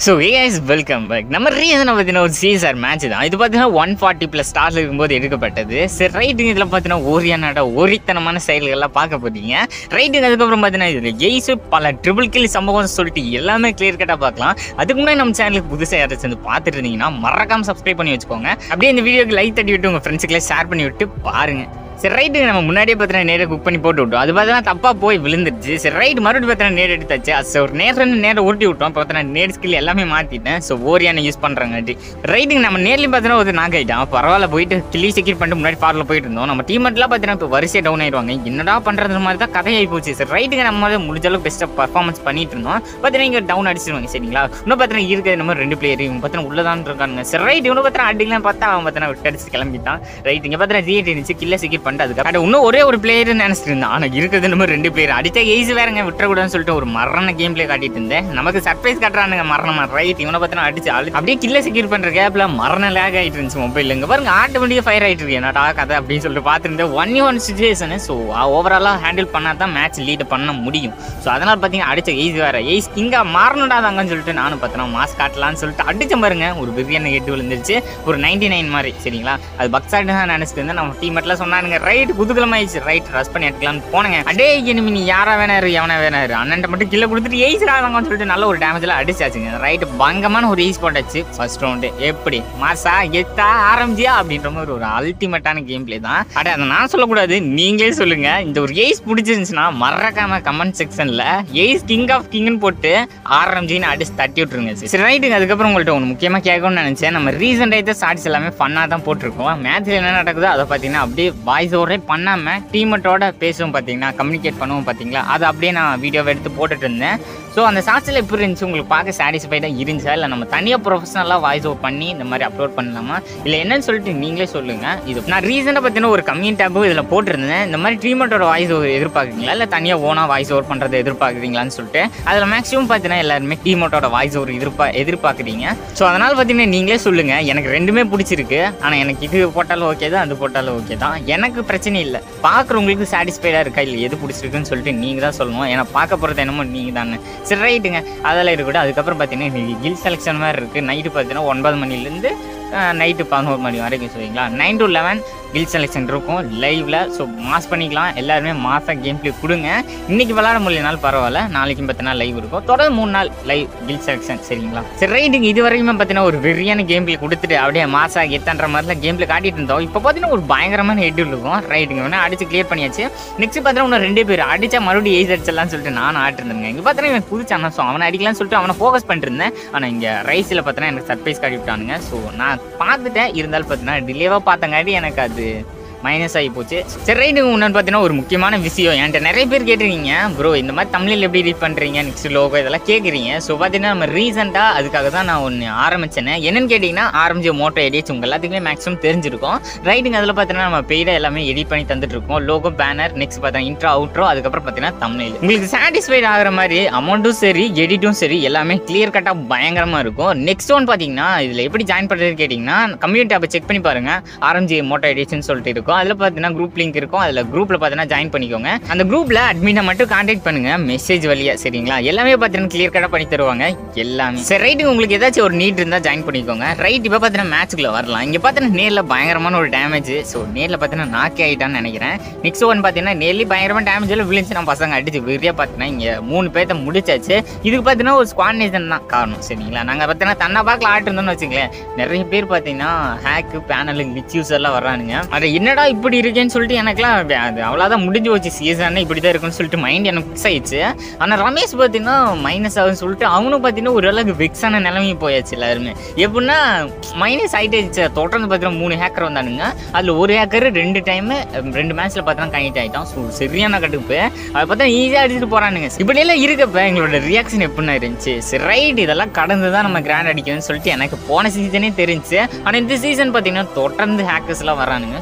so as welcome back நம்ம ரீசனை பார்த்தீங்கன்னா ஒரு சிஎஸ்ஆர் மேட்ச் தான் இது பார்த்தீங்கன்னா ஒன் ஃபார்ட்டி ப்ளஸ் ஸ்டார்ல இருக்கும்போது எடுக்கப்பட்டது சரி ரைட்டுங்க இதில் பார்த்தீங்கன்னா ஓரியானோட ஓரித்தனமான செயல்கள்லாம் பார்க்க போறீங்க ரைட்டுங்க அதுக்கப்புறம் பார்த்தீங்கன்னா இதில் ஜெய்ஸு பல ட்ரிபிள் கில் சம்பவம் சொல்லிட்டு எல்லாமே கிளியர் கட்டாக பார்க்கலாம் அதுக்கு முன்னாடி நம்ம சேனலுக்கு புதுசாக யாராச்சும் வந்து பார்த்துட்டு இருந்தீங்கன்னா மறக்காம சப்ஸ்கிரைப் பண்ணி வச்சுக்கோங்க அப்படியே இந்த வீடியோக்கு லைக் தட்டி விட்டு உங்கள் ஃப்ரெண்ட்ஸுக்கெல்லாம் ஷேர் பண்ணி விட்டு பாருங்க சரி ரைட்டு நம்ம முன்னாடியே பார்த்தீங்கன்னா நேரம் குக் பண்ணி போட்டு விட்டோம் அது பார்த்தீங்கன்னா தப்பாக போய் விழுந்துருச்சு சரி ரைட் மறுபடியும் பார்த்தீங்கன்னா நேரம் எடுத்தாச்சு அது ஒரு நேரம் நேரம் உருட்டி விட்டோம் பார்த்தீங்கன்னா நேர் ஸ்கில் எல்லாமே மாற்றிட்டேன் ஸோ ஓரியான யூஸ் பண்ணுறாங்காட்டி ரைட்டுங்க நம்ம நேர்லையும் பார்த்தீங்கன்னா ஒரு நாக் ஆகிட்டான் பரவாயில்ல போயிட்டு கிளி செக்யூர் பண்ணிட்டு முன்னாடி ஃபாரில் போயிட்டு இருந்தோம் நம்ம டீமெட்லாம் பார்த்தீங்கன்னா இப்போ வரிசை டவுன் ஆயிடுவாங்க என்னடா பண்ணுறது மாதிரி தான் கதையாகி போச்சு சரி ரைட்டுங்க நம்ம வந்து முடிஞ்ச அளவுக்கு பெஸ்ட்டாக பர்ஃபார்மன்ஸ் பண்ணிட்டு இருந்தோம் பார்த்தீங்கன்னா இங்கே டவுன் அடிச்சிருவாங்க சரிங்களா இன்னும் பார்த்தீங்கன்னா இருக்கிறது நம்ம ரெண்டு பிளேயர் இவங்க பார்த்தீங்கன்னா உள்ளதான் இருக்காங்க சரி ரைட் இவனு பார்த்தீங்கன்னா அடிக்கலாம் பார்த்தா அவன் பார்த்தீங்கன்னா விட்டு அடிச்சு கிளம்பிட்டான் ரைட் இங்கே பார்த்தீங்கன்னா ஜிஎட் இருந்துச்சு கில்ல செக்யூர் பண்ணிட்டு அதுக்கு அது இன்னும் ஒரே ஒரு பிளேயர் நினைச்சிட்டு இருந்தான் ஆனால் இருக்கிறது நம்ம ரெண்டு பிளேயர் அடிச்சா எய்ஸ் வேறங்க விட்டுறக்கூடாதுன்னு சொல்லிட்டு ஒரு மரண கேம் பிளே காட்டிட்டு இருந்தேன் நமக்கு சர்ப்ரைஸ் காட்டுறானுங்க மரணமா ரைட் இவனை பார்த்தீங்கன்னா அடிச்சு ஆளு அப்படியே கில்ல செக்யூர் பண்ற கேப்ல மரண லேக் ஆயிட்டு இருந்துச்சு மொபைல் இங்க பாருங்க ஆட்டோமேட்டிக்காக ஃபயர் ஆயிட்டு இருக்கு என்னடா கதை அப்படின்னு சொல்லிட்டு பார்த்துருந்தேன் ஒன் ஒன் சுச்சுவேஷன் ஸோ ஓவராலாக ஹேண்டில் பண்ணால் தான் மேட்ச் லீட் பண்ண முடியும் ஸோ அதனால் பார்த்தீங்கன்னா அடிச்ச எய்ஸ் வேற எய்ஸ் இங்கே மாறணுடா தாங்கன்னு சொல்லிட்டு நானும் பார்த்தேன் மாஸ் காட்டலாம்னு சொல்லிட்டு அடிச்ச பாருங்க ஒரு பிரியாணி கெட்டு விழுந்துருச்சு ஒரு நைன்டி நைன் மாதிரி சரிங்களா அது பக்ஸாட்டு தான் நினச்சிட்டு இருந்தேன் நம்ம டீமெட்லாம் சொன்னானுங்க ரைட் குதுகலமாயிடுச்சு ரைட் ரஸ் பண்ணி எடுக்கலாம்னு போனேங்க அடே இனிமே நீ யாரா வேணாரு எவனா வேணாரு அண்ணன்ட்ட மட்டும் கீழே கொடுத்துட்டு எய்ஸ்ரா தாங்கன்னு சொல்லிட்டு நல்ல ஒரு டேமேஜ்ல அடிச்சாச்சுங்க ரைட் பங்கமான ஒரு எய்ஸ் போட்டாச்சு ஃபர்ஸ்ட் ரவுண்டு எப்படி மாசா எத்தா ஆரம்பிச்சியா அப்படின்ற மாதிரி ஒரு அல்டிமேட்டான கேம் பிளே தான் அட அதை நான் சொல்லக்கூடாது நீங்களே சொல்லுங்க இந்த ஒரு எய்ஸ் பிடிச்சிருந்துச்சுன்னா மறக்காம கமெண்ட் செக்ஷன்ல எய்ஸ் கிங் ஆஃப் கிங்னு போட்டு ஆரம்பிச்சின்னு அடிச்சு தட்டி விட்டுருங்க சரி ரைட்டுங்க அதுக்கப்புறம் உங்கள்ட்ட ஒன்று முக்கியமாக கேட்கணும்னு நினச்சேன் நம்ம ரீசெண்டாக இந்த ஷார்ட்ஸ் எல்லாமே ஃபன்னாக தான் போட்டிருக்கோம் மேட்ச்சில் என்ன நடக்குதோ அதை பார்த்தீங்கன்னா அப்படியே வாய்ஸ் ஓவரே பண்ணாமல் டீமட்டோட பேசுவோம் பார்த்தீங்கன்னா கம்யூனிகேட் பண்ணுவோம் பார்த்தீங்களா அதை அப்படியே நான் வீடியோவை எடுத்து போட்டுட்டு இருந்தேன் ஸோ அந்த ஷார்ட்ஸில் எப்படி இருந்துச்சு உங்களுக்கு பார்க்க சாட்டிஸ்ஃபைடாக இருந்துச்சா இல்லை நம்ம தனியாக ப்ரொஃபஷனலாக வாய்ஸ் ஓவர் பண்ணி இந்த மாதிரி அப்லோட் பண்ணலாமா இல்லை என்னன்னு சொல்லிட்டு நீங்களே சொல்லுங்கள் இது நான் ரீசெண்டாக பார்த்தீங்கன்னா ஒரு கம்யூனிட்டி டேப்பும் இதில் போட்டிருந்தேன் இந்த மாதிரி ட்ரீமெண்ட்டோட வாய்ஸ் ஓவர் எதிர்பார்க்குறீங்களா இல்லை தனியாக ஓனாக வாய்ஸ் ஓவர் பண்ணுறதை எதிர்பார்க்குறீங்களான்னு சொல்லிட்டு அதில் மேக்ஸிமம் பார்த்தீங்கன்னா எல்லாருமே டீமோட்டோட வாய்ஸ் ஓவர் எதிர்பா எதிர்பார்க்குறீங்க ஸோ அதனால் பார்த்தீங்கன்னா நீங்களே சொல்லுங்கள் எனக்கு ரெண்டுமே பிடிச்சிருக்கு ஆனால் எனக்கு இது போட்டாலும் ஓகே தான் அது போட்டாலும் ஓகே தான் எனக்கு பிரச்சனை இல்லை பார்க்குறவங்களுக்கு சாட்டிஸ்ஃபைடாக இருக்கா இல்லை எது பிடிச்சிருக்குன்னு சொல்லிட்டு நீங்கள் தான் சொல்லணும் ஏன்னா பார்க்க போகிறது என்னமோ நீங்கள் தானே சரி ரைட்டுங்க அதெல்லாம் இருக்கட்டும் அதுக்கப்புறம் பார்த்தீங்கன்னா இன்னைக்கு கில் செலெக்ஷன் மாதிரி இருக்குது நைட்டு பார்த்தீங்கன்னா ஒன்பது மணிலேருந்து நைட்டு பதினோரு மணி வரைக்கும் சொல்லுவீங்களா nine to eleven kill selection இருக்கும் லைவ்ல ஸோ மாஸ் பண்ணிக்கலாம் எல்லாருமே மாசாக கேம் பிளே கொடுங்க இன்னைக்கு விளாட முடியலனாலும் பரவாயில்ல நாளைக்கு பார்த்தீங்கன்னா லைவ் இருக்கும் தொடர்ந்து மூணு நாள் லைவ் கில் செலெக்ஷன் சரிங்களா சரி ரைட்டுங்க இது வரைக்குமே பார்த்தீங்கன்னா ஒரு வெறியான கேம் பிளே கொடுத்துட்டு அப்படியே மாசா எத்தன்ற மாதிரிலாம் கேம் பிளே காட்டிட்டு இருந்தோம் இப்போ பார்த்தீங்கன்னா ஒரு பயங்கரமான ஹெட் இருக்கும் ரைட்டுங்க வேணா அடிச்சு கிளியர் பண்ணியாச்சு நெக்ஸ்ட் பார்த்தீங்கன்னா இன்னும் ரெண்டு பேர் அடிச்சா மறுபடியும் எய்ஸ் அடிச்சிடலாம்னு சொல்லிட்டு நானும் ஆட்டிருந்தேங்க இங்கே பார்த்தீங்கன்னா எனக்கு புதுச்சானா ஸோ அவனை அடிக்கலாம்னு சொல்லிட்டு அவனை ஃபோக்கஸ் பண்ணிட்டு இருந்தேன் ஆனால் இங்கே ரைஸில் பார்த்தீங்கன்னா எனக்கு சர்ப்ரைஸ் காட்டி விட்டானுங்க ஸோ நான் பார்த்துட்டேன் இருந்தாலும் பார்த்தீங்கன்னா டிலேவாக பார்த்தங்காட்டி எனக்கு அது மைனஸ் ஆகி போச்சு சரி ரைட்டு இன்னொன்று பார்த்தீங்கன்னா ஒரு முக்கியமான விஷயம் என்கிட்ட நிறைய பேர் கேட்டிருக்கீங்க ப்ரோ இந்த மாதிரி தமிழில் எப்படி ரீட் பண்ணுறீங்க நெக்ஸ்ட் லோகோ இதெல்லாம் கேட்குறீங்க ஸோ பார்த்தீங்கன்னா நம்ம ரீசெண்டாக அதுக்காக தான் நான் ஒன்று ஆரம்பிச்சேன் என்னன்னு கேட்டிங்கன்னா ஆரம்பிச்ச மோட்டோ எடிட்ஸ் உங்கள் எல்லாத்துக்குமே மேக்ஸிமம் தெரிஞ்சிருக்கும் ரைட்டுங்க அதில் பார்த்தீங்கன்னா நம்ம பெய்டாக எல்லாமே எடிட் பண்ணி தந்துட்டு இருக்கோம் லோகோ பேனர் நெக்ஸ்ட் பார்த்தீங்கன்னா இன்ட்ரோ அவுட்ரோ அதுக்கப்புறம் பார்த்தீங்கன்னா தமிழ் உங்களுக்கு சாட்டிஸ்ஃபைட் ஆகிற மாதிரி அமௌண்ட்டும் சரி எடிட்டும் சரி எல்லாமே கிளியர் கட்டாக பயங்கரமாக இருக்கும் நெக்ஸ்ட் ஒன் பார்த்தீங்கன்னா இதில் எப்படி ஜாயின் பண்ணுறதுன்னு கேட்டிங்கன்னா கம்யூனிட்டி ஆப்பை செக் பண்ணி பாருங்கள் ஆரம்பிச்சு மோட்டோ எடிட்ஸ்னு சொல்லிட்டு இருக்கும் அதில் பார்த்தீங்கன்னா குரூப் லிங்க் இருக்கும் அதில் குரூப்பில் பார்த்தீங்கன்னா ஜாயின் பண்ணிக்கோங்க அந்த குரூப்பில் அட்மினை மட்டும் காண்டாக்ட் பண்ணுங்க மெசேஜ் வழியா சரிங்களா எல்லாமே பார்த்தீங்கன்னா கிளியர் கட்டாக பண்ணி தருவாங்க எல்லாமே சரி ரைட்டு உங்களுக்கு ஏதாச்சும் ஒரு நீட் இருந்தால் ஜாயின் பண்ணிக்கோங்க ரைட் இப்போ பார்த்தீங்கன்னா மேட்ச்க்குள்ள வரலாம் இங்கே பார்த்தீங்கன்னா நேரில் பயங்கரமான ஒரு டேமேஜ் ஸோ நேரில் பார்த்தீங்கன்னா நாக்கி ஆகிட்டான்னு நினைக்கிறேன் நெக்ஸ்ட் ஒன் பார்த்தீங்கன்னா நேர்லி பயங்கரமான டேமேஜ் எல்லாம் விழுந்துச்சு நம்ம பசங்க அடிச்சு வெறியா பார்த்தீங்கன்னா இங்கே மூணு பேர்த்த முடிச்சாச்சு இதுக்கு பார்த்தீங்கன்னா ஒரு ஸ்குவாட்னேஷன் தான் காரணம் சரிங்களா நாங்கள் பார்த்தீங்கன்னா தன்னை பார்க்கல ஆட்டிருந்தோம்னு வச்சுங்களேன் நிறைய பேர் பார்த்தீங்கன்னா ஹேக்கு பேனல் யூஸ் எல்லாம் வர்றானுங்க அது என்னடா இப்படி இருக்கேன்னு சொல்லிட்டு எனக்குலாம் அது அவ்வளோதான் முடிஞ்சு போச்சு சீசன் இப்படி தான் இருக்குன்னு சொல்லிட்டு மைண்ட் எனக்கு ஃபிக்ஸ் ஆயிடுச்சு ஆனால் ரமேஷ் பார்த்தீங்கன்னா மைனஸ் ஆகுன்னு சொல்லிட்டு அவனும் பார்த்தீங்கன்னா ஓரளவுக்கு விக்ஸான நிலைமை போயாச்சு எல்லாருமே எப்படின்னா மைனஸ் ஆகிட்டே தொடர்ந்து பார்த்தீங்கன்னா மூணு ஹேக்கர் வந்தானுங்க அதில் ஒரு ஹேக்கர் ரெண்டு டைமு ரெண்டு மேட்ச்சில் பார்த்தீங்கன்னா கனெக்ட் ஆகிட்டான் ஸோ சரியான கடுப்பு அதை பார்த்தா ஈஸியாக அடிச்சுட்டு போகிறானுங்க இப்படியெல்லாம் இருக்கப்ப எங்களோட ரியாக்ஷன் எப்படின்னா இருந்துச்சு சரி ரைட் இதெல்லாம் கடந்து தான் நம்ம கிராண்ட் அடிக்கணும்னு சொல்லிட்டு எனக்கு போன சீசனே தெரிஞ்சு ஆனால் இந்த சீசன் பார்த்தீங்கன்னா தொடர்ந்து ஹேக்கர்ஸ்லாம் வரானுங்க ஸோ ரொம்ப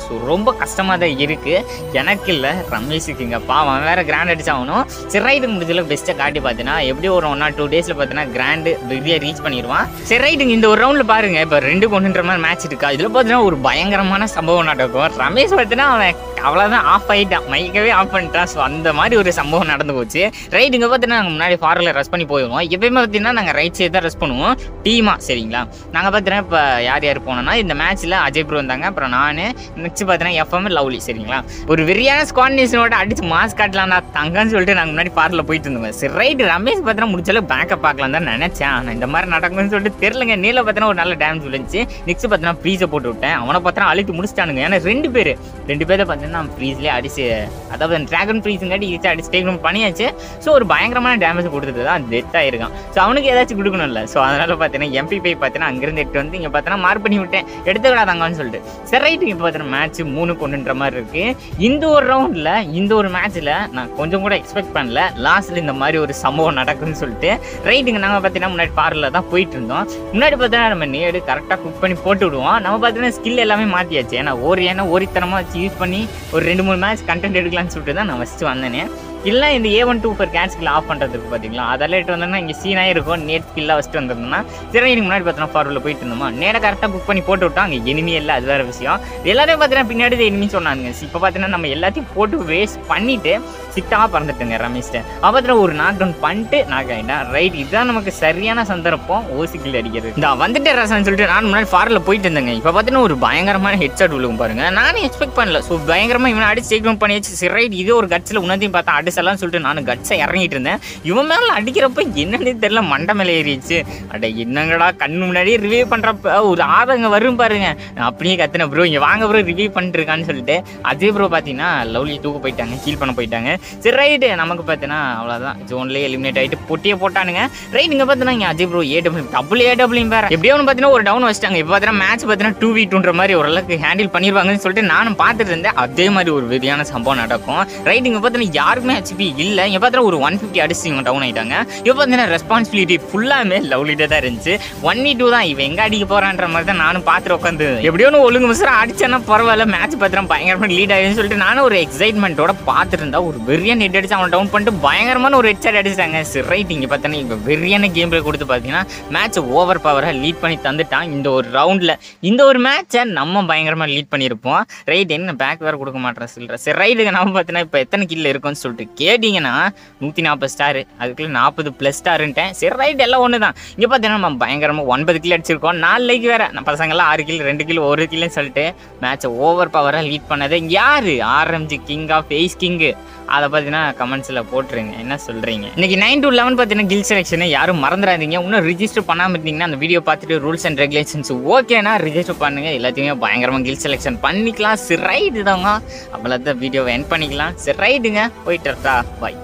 ரொம்ப கஷ்டமாக தான் இருக்குது எனக்கு இல்லை ரமேஷுக்கு இங்கே பாவம் வேறு கிராண்ட் அடிச்சாகணும் சரி ரைட்டுக்கு முடிஞ்சல பெஸ்ட்டை காட்டி பார்த்தீங்கன்னா எப்படியும் ஒரு ஒன் ஆர் டூ டேஸில் பார்த்தீங்கன்னா கிராண்டு பிரியாக ரீச் பண்ணிடுவான் சரி ரைட்டுங்க இந்த ஒரு ரவுண்டில் பாருங்க இப்போ ரெண்டு கொண்டுன்ற மாதிரி மேட்ச் இருக்கா இதில் பார்த்தீங்கன்னா ஒரு பயங்கரமான சம்பவம் நடக்கும் ரமேஷ் பார்த்தீங்கன்னா அவன் அவ்வளோதான் ஆஃப் ஆகிட்டான் மைக்கவே ஆஃப் பண்ணிட்டான் ஸோ அந்த மாதிரி ஒரு சம்பவம் நடந்து போச்சு ரைட் இங்கே பார்த்தீங்கன்னா நாங்கள் முன்னாடி ஃபாரில் ரெஸ்ட் பண்ணி போயிடுவோம் எப்பயுமே பார்த்தீங்கன்னா நாங்கள் ரைட் சைடு தான் ரெஸ்ட் பண்ணுவோம் டீமாக சரிங்களா நாங்கள் பார்த்தீங்கன்னா இப்போ யார் யார் போனோம்னா இந்த மேட்ச்சில் அஜய் ப்ரோ வந்தாங்க அப்புறம் நான் நெக்ஸ்ட் பார்த்தீங்கன்னா எஃப்எம் லவ்லி சரிங்களா ஒரு வெறியான ஸ்குவாடினேஷனோட அடிச்சு மாஸ் காட்டலாம் நான் தங்கன்னு சொல்லிட்டு நாங்கள் முன்னாடி ஃபாரில் போயிட்டு இருந்தோம் சரி ரைட் ரமேஷ் பார்த்தீங்கன்னா முடிச்சாலும் பேக்கப் பார்க்கலாம் தான் நினச்சேன் ஆனால் இந்த மாதிரி நடக்கும்னு சொல்லிட்டு தெரிலங்க நீல பார்த்தீங்கன்னா ஒரு நல்ல டேமேஜ் விழுந்துச்சு நெக்ஸ்ட் பார்த்தீங்கன்னா ப்ரீஸை போட்டு விட்டேன் அவனை பார்த்தா அழுத்தி முடிச்சிட்டானுங்க ஏன்னா ரெண்டு பேர் ரெண்டு பேரை பார்த்தீங்கன்னா ப்ரீஸ்லேயே அடிச்சு அதாவது டிராகன் ப்ரீஸுங்காட்டி ஈஸியாக அடிச்சு டேக் பண்ணியாச்சு ஸோ ஒரு பயங்கரமான டேமேஜ் கொடுத்தது தான் டெத் ஆயிருக்கான் ஸோ அவனுக்கு ஏதாச்சும் கொடுக்கணும்ல ஸோ அதனால பார்த்தீங்கன்னா எம்பி பை பார்த்தீங்கன்னா அங்கேருந்து எடுத்து வந்து இங்கே பார்த்தீங்கன்னா மார்க் பண்ணி விட்டேன் எடுத்துக்கலாதாங்கன்னு சொல்லிட்டு சரி ரைட்டு இப்போ பார்த்தீங்கன்னா மேட்ச் மூணு கொண்டுன்ற மாதிரி இருக்கு இந்த ஒரு ரவுண்டில் இந்த ஒரு மேட்ச்சில் நான் கொஞ்சம் கூட எக்ஸ்பெக்ட் பண்ணல லாஸ்ட்டில் இந்த மாதிரி ஒரு சம்பவம் நடக்குன்னு சொல்லிட்டு ரைட்டுங்க நாங்கள் பார்த்தீங்கன்னா முன்னாடி பார்ல தான் போயிட்டு இருந்தோம் முன்னாடி பார்த்தீங்கன்னா நம்ம நேடு கரெக்டாக குக் பண்ணி போட்டு விடுவோம் நம்ம பார்த்தீங்கன்னா ஸ்கில் எல்லாமே மாற்றியாச்சு ஏன்னா ஒரு ஏன்னா ஓரித்தனமாக வச்சு யூஸ் பண்ணி ஒரு ரெண்டு மூணு மேட்ச் கண்டென்ட் எடுக்கலாம்னு சொல்லிட்டு தான் நான் ஃபஸ்ட்டு வந்தேனே இல்லை இந்த A one two four cat skill off பண்ணுறதுக்கு பார்த்தீங்களா அதெல்லாம் எடுத்து வந்தோம்னா இங்கே சீனாக இருக்கும் நேட் ஸ்கில்லாக வச்சுட்டு வந்திருந்தோம்னா சரி எனக்கு முன்னாடி பார்த்தோன்னா ஃபார்வர்டில் போயிட்டு இருந்தோமா நேராக கரெக்டாக புக் பண்ணி போட்டு விட்டோம் அங்கே எனிமி இல்லை அது வேறு விஷயம் எல்லாத்தையும் பார்த்தீங்கன்னா பின்னாடி எனிமி சொன்னாங்க இப்போ பார்த்தீங்கன்னா நம்ம எல்லாத்தையும் போட்டு வேஸ்ட் பண்ணிட்டு சிட்டாக பறந்துட்டுங்க ரமேஷ்ட அப்பத்தில் ஒரு நாக் டவுன் பண்ணிட்டு நாக் ஆகிட்டேன் ரைட் இதுதான் நமக்கு சரியான சந்தர்ப்பம் ஓசிக்கில் அடிக்கிறது இந்த வந்துட்டு ரசன் சொல்லிட்டு நான் முன்னாடி ஃபாரில் போயிட்டு இருந்தேங்க இப்போ பார்த்தீங்கன்னா ஒரு பயங்கரமான ஹெட்ஷாட் விழுகும் பாருங்க நானும் எக்ஸ்பெக்ட் பண்ணல ஸோ பயங்கரமாக இவனை அடிச்சு டேக் டவுன் பண்ணி வச்சு சரி ரைட் இதே ஒரு கட்ஸில் உன்னதையும் பார்த்தா அடிச்சலாம் சொல்லிட்டு நான் கட்ஸை இறங்கிட்டு இருந்தேன் இவன் மேலே அடிக்கிறப்ப என்னன்னு தெரியல மண்டை மேலே ஏறிடுச்சு அட என்னங்கடா கண்ணு முன்னாடியே ரிவ்யூ பண்ணுறப்ப ஒரு ஆதங்க வரும் பாருங்க நான் அப்படியே கத்துனேன் ப்ரோ இங்கே வாங்க ப்ரோ ரிவ்யூ பண்ணிருக்கான்னு சொல்லிட்டு அதே ப்ரோ பார்த்தீங்கன்னா லவ்லி தூக்க போயிட்டாங்க கீல் பண்ண போயிட்டாங்க சரி ரைட்டு நமக்கு பார்த்தீங்கன்னா அவ்வளோதான் ஜோன்லேயே எலிமினேட் ஆகிட்டு பொட்டியே போட்டானுங்க ரைட் இங்கே பார்த்தீங்கன்னா இங்கே Ajay bro A W double A W வேறு எப்படியோ ஒன்று பார்த்தீங்கன்னா ஒரு டவுன் வச்சிட்டாங்க இப்போ பார்த்தீங்கன்னா மேட்ச் பார்த்தீங்கன்னா டூ வீ டூன்ற மாதிரி ஓரளவுக்கு ஹேண்டில் பண்ணிடுவாங்கன்னு சொல்லிட்டு நானும் பார்த்துட்டு இருந்தேன் அதே மாதிரி ஒரு வெறியான சம்பவம் நடக்கும் ரைட் இங்கே பார்த்தீங்கன்னா யாருக்குமே ஹெச்பி இல்லை இங்கே பார்த்தீங்கன்னா ஒரு ஒன் ஃபிஃப்டி அடிச்சு இவங்க டவுன் ஆயிட்டாங்க இப்போ பார்த்தீங்கன்னா ரெஸ்பான்சிபிலிட்டி ஃபுல்லாமே லவ்லிட்டே தான் இருந்துச்சு ஒன் இ டூ தான் இவன் எங்கே அடிக்க போகிறான்ற மாதிரி தான் நானும் பார்த்துட்டு உட்காந்து எப்படியோ ஒன்று ஒழுங்கு மிஸ்ரா அடிச்சேன்னா பரவாயில்ல மேட்ச் பார்த்தீங்கன்னா பயங்கரமாக லீட் ஆகுதுன்னு சொல்லிட்டு நானும் ஒரு எக்ஸைட்மெண்ட்டோட பார்த்துட்டு இருந்தா ஒரு வெறியான ஹெட் அடிச்சு அவன் டவுன் பண்ணிட்டு பயங்கரமான ஒரு ஹெட்செட் அடிச்சிட்டாங்க சரி ரைட் இங்கே பார்த்தீங்கன்னா இப்போ வெறியான கேம் பிளே கொடுத்து பார்த்தீங்கன்னா மேட்ச் ஓவர் பவராக லீட் பண்ணி தந்துட்டான் இந்த ஒரு ரவுண்டில் இந்த ஒரு மேட்சை நம்ம பயங்கரமாக லீட் பண்ணியிருப்போம் ரைட் என்ன பேக் வேறு கொடுக்க மாட்டேன் சொல்கிறேன் சரி ரைட்டுக்கு நம்ம பார்த்தீங்கன்னா இப்போ எத்தனை கில்ல இருக்கும்னு சொல்லிட்டு கேட்டிங்கன்னா நூற்றி நாற்பது ஸ்டார் அதுக்குள்ள நாற்பது ப்ளஸ் ஸ்டாருன்ட்டேன் சரி ரைட் எல்லாம் ஒன்று தான் இங்கே பார்த்தீங்கன்னா நம்ம பயங்கரமாக ஒன்பது கிலோ அடிச்சிருக்கோம் நாலு லைக் வேறு நம்ம பசங்கள்லாம் ஆறு கிலோ ரெண்டு கிலோ ஒரு கிலோன்னு சொல்லிட்டு மேட்சை ஓவர் பவராக லீட் பண்ணது யார் RMG king of ace king அதை பார்த்தீங்கன்னா கமெண்ட்ஸில் போட்டுருங்க என்ன சொல்கிறீங்க இன்னைக்கு நைன் டு லெவன் பார்த்தீங்கன்னா கில் செலெக்ஷனை யாரும் மறந்துடாதீங்க இன்னும் ரிஜிஸ்டர் பண்ணாமல் இருந்தீங்கன்னா அந்த வீடியோ பார்த்துட்டு ரூல்ஸ் அண்ட் ரெகுலேஷன்ஸ் ஓகேனா ரிஜிஸ்டர் பண்ணுங்க எல்லாத்தையுமே பயங்கரமாக கில் செலெக்ஷன் பண்ணிக்கலாம் சரி ரைட்டு தாங்க அவ்வளோதான் வீடியோவை என் பண்ணிக்கலாம் சரி ரைட்டுங்க போயிட்டு பாய்